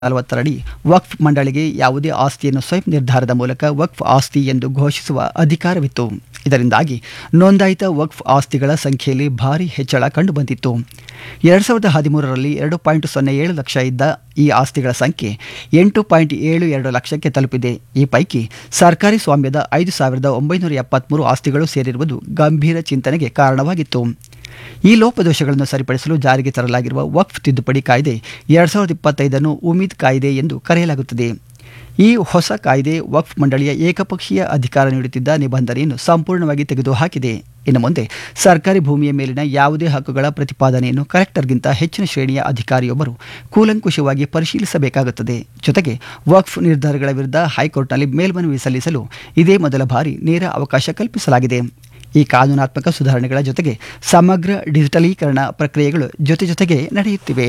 ನಲವತ್ತರಡಿ ವಕ್ಫ್ ಮಂಡಳಿಗೆ ಯಾವುದೇ ಆಸ್ತಿಯನ್ನು ಸ್ವಯಂ ನಿರ್ಧಾರದ ಮೂಲಕ ವಕ್ಫ್ ಆಸ್ತಿ ಎಂದು ಘೋಷಿಸುವ ಅಧಿಕಾರವಿತ್ತು ಇದರಿಂದಾಗಿ ನೋಂದಾಯಿತ ವಕ್ಫ್ ಆಸ್ತಿಗಳ ಸಂಖ್ಯೆಯಲ್ಲಿ ಭಾರಿ ಹೆಚ್ಚಳ ಕಂಡುಬಂದಿತ್ತು ಎರಡು ಸಾವಿರದ ಹದಿಮೂರರಲ್ಲಿ ಎರಡು ಪಾಯಿಂಟ್ ಸೊನ್ನೆ ಏಳು ಲಕ್ಷ ಇದ್ದ ಈ ಆಸ್ತಿಗಳ ಸಂಖ್ಯೆ ಎಂಟು ಪಾಯಿಂಟ್ ಏಳು ಎರಡು ಲಕ್ಷಕ್ಕೆ ತಲುಪಿದೆ ಈ ಪೈಕಿ ಸರ್ಕಾರಿ ಸ್ವಾಮ್ಯದ ಐದು ಸಾವಿರದ ಒಂಬೈನೂರ ಎಪ್ಪತ್ಮೂರು ಆಸ್ತಿಗಳು ಸೇರಿರುವುದು ಗಂಭೀರ ಚಿಂತನೆಗೆ ಕಾರಣವಾಗಿತ್ತು ಈ ಲೋಪದೋಷಗಳನ್ನು ಸರಿಪಡಿಸಲು ಜಾರಿಗೆ ತರಲಾಗಿರುವ ವಕ್ಫ್ ತಿದ್ದುಪಡಿ ಕಾಯ್ದೆ ಎರಡ್ ಸಾವಿರದ ಇಪ್ಪತ್ತೈದನ್ನು ಉಮೀದ್ ಕಾಯ್ದೆ ಎಂದು ಕರೆಯಲಾಗುತ್ತದೆ ಈ ಹೊಸ ಕಾಯ್ದೆ ವಕ್ಫ್ ಮಂಡಳಿಯ ಏಕಪಕ್ಷೀಯ ಅಧಿಕಾರ ನೀಡುತ್ತಿದ್ದ ನಿಬಂಧನೆಯನ್ನು ಸಂಪೂರ್ಣವಾಗಿ ತೆಗೆದುಹಾಕಿದೆ ಇನ್ನು ಮುಂದೆ ಸರ್ಕಾರಿ ಭೂಮಿಯ ಮೇಲಿನ ಯಾವುದೇ ಹಕ್ಕುಗಳ ಪ್ರತಿಪಾದನೆಯನ್ನು ಕಲೆಕ್ಟರ್ಗಿಂತ ಹೆಚ್ಚಿನ ಶ್ರೇಣಿಯ ಅಧಿಕಾರಿಯೊಬ್ಬರು ಕೂಲಂಕುಷವಾಗಿ ಪರಿಶೀಲಿಸಬೇಕಾಗುತ್ತದೆ ಜೊತೆಗೆ ವಕ್ಫ್ ನಿರ್ಧಾರಗಳ ವಿರುದ್ಧ ಹೈಕೋರ್ಟ್ನಲ್ಲಿ ಮೇಲ್ಮನವಿ ಸಲ್ಲಿಸಲು ಇದೇ ಮೊದಲ ಬಾರಿ ನೇರ ಅವಕಾಶ ಕಲ್ಪಿಸಲಾಗಿದೆ ಈ ಕಾನೂನಾತ್ಮಕ ಸುಧಾರಣೆಗಳ ಜೊತೆಗೆ ಸಮಗ್ರ ಡಿಜಿಟಲೀಕರಣ ಪ್ರಕ್ರಿಯೆಗಳು ಜೊತೆ ಜೊತೆಗೆ ನಡೆಯುತ್ತಿವೆ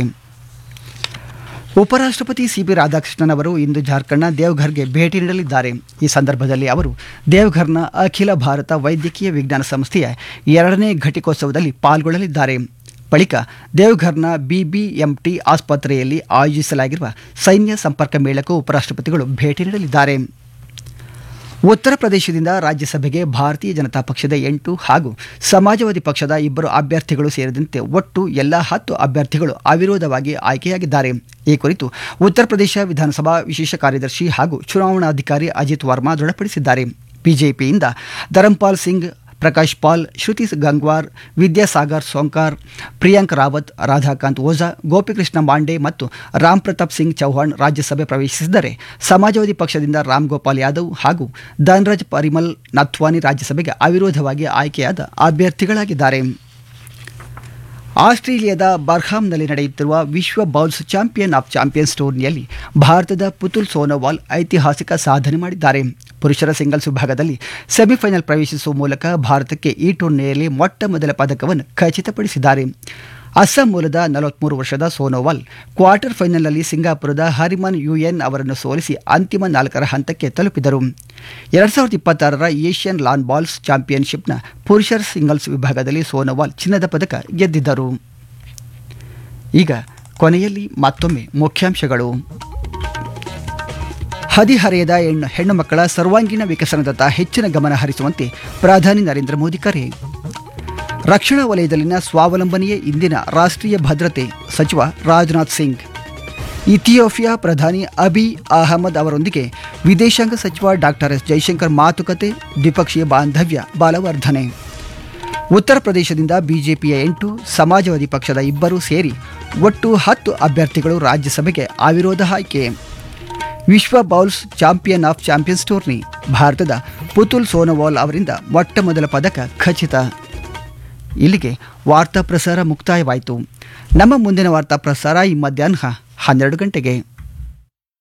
ಉಪರಾಷ್ಟ್ರಪತಿ ಸಿಪಿ ರಾಧಾಕೃಷ್ಣನ್ ಅವರು ಇಂದು ಜಾರ್ಖಂಡ್ನ ದೇವ್ಘರ್ಗೆ ಭೇಟಿ ನೀಡಲಿದ್ದಾರೆ ಈ ಸಂದರ್ಭದಲ್ಲಿ ಅವರು ದೇವ್ಘರ್ನ ಅಖಿಲ ಭಾರತ ವೈದ್ಯಕೀಯ ವಿಜ್ಞಾನ ಸಂಸ್ಥೆಯ ಎರಡನೇ ಘಟಿಕೋತ್ಸವದಲ್ಲಿ ಪಾಲ್ಗೊಳ್ಳಲಿದ್ದಾರೆ ಬಳಿಕ ದೇವ್ಘರ್ನ ಬಿಬಿಎಂಟಿ ಆಸ್ಪತ್ರೆಯಲ್ಲಿ ಆಯೋಜಿಸಲಾಗಿರುವ ಸೈನ್ಯ ಸಂಪರ್ಕ ಮೇಳಕ್ಕೂ ಉಪರಾಷ್ಟ್ರಪತಿಗಳು ಭೇಟಿ ನೀಡಲಿದ್ದಾರೆ ಉತ್ತರ ಪ್ರದೇಶದಿಂದ ರಾಜ್ಯಸಭೆಗೆ ಭಾರತೀಯ ಜನತಾ ಪಕ್ಷದ ಎಂಟು ಹಾಗೂ ಸಮಾಜವಾದಿ ಪಕ್ಷದ ಇಬ್ಬರು ಅಭ್ಯರ್ಥಿಗಳು ಸೇರಿದಂತೆ ಒಟ್ಟು ಎಲ್ಲ ಹತ್ತು ಅಭ್ಯರ್ಥಿಗಳು ಅವಿರೋಧವಾಗಿ ಆಯ್ಕೆಯಾಗಿದ್ದಾರೆ ಈ ಕುರಿತು ಉತ್ತರ ಪ್ರದೇಶ ವಿಧಾನಸಭಾ ವಿಶೇಷ ಕಾರ್ಯದರ್ಶಿ ಹಾಗೂ ಚುನಾವಣಾಧಿಕಾರಿ ಅಜಿತ್ ವರ್ಮಾ ದೃಢಪಡಿಸಿದ್ದಾರೆ ಬಿಜೆಪಿಯಿಂದ ಧರಂಪಾಲ್ ಸಿಂಗ್ ಪ್ರಕಾಶ್ ಪಾಲ್ ಶ್ರುತಿ ಗಂಗ್ವಾರ್ ವಿದ್ಯಾಸಾಗರ್ ಸೋಂಕಾರ್ ಪ್ರಿಯಾಂಕ್ ರಾವತ್ ರಾಧಾಕಾಂತ್ ಓಝಾ ಗೋಪಿಕೃಷ್ಣ ಮಾಂಡೆ ಮತ್ತು ರಾಮ್ ಪ್ರತಾಪ್ ಸಿಂಗ್ ಚೌಹಾಣ್ ರಾಜ್ಯಸಭೆ ಪ್ರವೇಶಿಸಿದರೆ ಸಮಾಜವಾದಿ ಪಕ್ಷದಿಂದ ರಾಮ್ ಗೋಪಾಲ್ ಯಾದವ್ ಹಾಗೂ ಧನ್ರಾಜ್ ಪರಿಮಲ್ ನಥ್ವಾನಿ ರಾಜ್ಯಸಭೆಗೆ ಅವಿರೋಧವಾಗಿ ಆಯ್ಕೆಯಾದ ಅಭ್ಯರ್ಥಿಗಳಾಗಿದ್ದಾರೆ ಆಸ್ಟ್ರೇಲಿಯಾದ ಬರ್ಹಾಮ್ನಲ್ಲಿ ನಡೆಯುತ್ತಿರುವ ವಿಶ್ವ ಬೌಲ್ಸ್ ಚಾಂಪಿಯನ್ ಆಫ್ ಚಾಂಪಿಯನ್ಸ್ ಟೂರ್ನಿಯಲ್ಲಿ ಭಾರತದ ಪುತುಲ್ ಸೋನೋವಾಲ್ ಐತಿಹಾಸಿಕ ಸಾಧನೆ ಮಾಡಿದ್ದಾರೆ ಪುರುಷರ ಸಿಂಗಲ್ಸ್ ವಿಭಾಗದಲ್ಲಿ ಸೆಮಿಫೈನಲ್ ಪ್ರವೇಶಿಸುವ ಮೂಲಕ ಭಾರತಕ್ಕೆ ಈ ಟೂರ್ನಿಯಲ್ಲಿ ಮೊಟ್ಟ ಮೊದಲ ಪದಕವನ್ನು ಖಚಿತಪಡಿಸಿದ್ದಾರೆ ಅಸ್ಸಾಂ ಮೂಲದ ನಲವತ್ಮೂರು ವರ್ಷದ ಸೋನೋವಾಲ್ ಕ್ವಾರ್ಟರ್ ಫೈನಲ್ನಲ್ಲಿ ಸಿಂಗಾಪುರದ ಹರಿಮನ್ ಯುಎನ್ ಅವರನ್ನು ಸೋಲಿಸಿ ಅಂತಿಮ ನಾಲ್ಕರ ಹಂತಕ್ಕೆ ತಲುಪಿದರು ಎರಡ್ ಸಾವಿರದ ಇಪ್ಪತ್ತಾರರ ಏಷ್ಯನ್ ಲಾನ್ ಬಾಲ್ಸ್ ಚಾಂಪಿಯನ್ಶಿಪ್ನ ಪುರುಷರ ಸಿಂಗಲ್ಸ್ ವಿಭಾಗದಲ್ಲಿ ಸೋನೋವಾಲ್ ಚಿನ್ನದ ಪದಕ ಗೆದ್ದಿದ್ದರು ಈಗ ಕೊನೆಯಲ್ಲಿ ಮತ್ತೊಮ್ಮೆ ಮುಖ್ಯಾಂಶಗಳು ಹದಿಹರೆಯದ ಹೆಣ್ಣು ಹೆಣ್ಣು ಮಕ್ಕಳ ಸರ್ವಾಂಗೀಣ ವಿಕಸನದತ್ತ ಹೆಚ್ಚಿನ ಗಮನ ಹರಿಸುವಂತೆ ಪ್ರಧಾನಿ ನರೇಂದ್ರ ಮೋದಿ ಕರೆ ರಕ್ಷಣಾ ವಲಯದಲ್ಲಿನ ಸ್ವಾವಲಂಬನೆಯೇ ಇಂದಿನ ರಾಷ್ಟ್ರೀಯ ಭದ್ರತೆ ಸಚಿವ ರಾಜನಾಥ್ ಸಿಂಗ್ ಇಥಿಯೋಪಿಯಾ ಪ್ರಧಾನಿ ಅಬಿ ಅಹಮದ್ ಅವರೊಂದಿಗೆ ವಿದೇಶಾಂಗ ಸಚಿವ ಡಾಕ್ಟರ್ ಎಸ್ ಜೈಶಂಕರ್ ಮಾತುಕತೆ ದ್ವಿಪಕ್ಷೀಯ ಬಾಂಧವ್ಯ ಬಲವರ್ಧನೆ ಉತ್ತರ ಪ್ರದೇಶದಿಂದ ಬಿಜೆಪಿಯ ಎಂಟು ಸಮಾಜವಾದಿ ಪಕ್ಷದ ಇಬ್ಬರು ಸೇರಿ ಒಟ್ಟು ಹತ್ತು ಅಭ್ಯರ್ಥಿಗಳು ರಾಜ್ಯಸಭೆಗೆ ಅವಿರೋಧ ಆಯ್ಕೆ ವಿಶ್ವ bowls champion of champions tourney ಭಾರತದ ಪುತುಲ್ ಸೋನೋವಾಲ್ ಅವರಿಂದ ಮೊಟ್ಟ ಮೊದಲ ಪದಕ ಖಚಿತ ಇಲ್ಲಿಗೆ ವಾರ್ತಾ ಪ್ರಸಾರ ಮುಕ್ತಾಯವಾಯಿತು ನಮ್ಮ ಮುಂದಿನ ವಾರ್ತಾ ಪ್ರಸಾರ ಈ ಮಧ್ಯಾಹ್ನ ಹನ್ನೆರಡು ಗಂಟೆಗೆ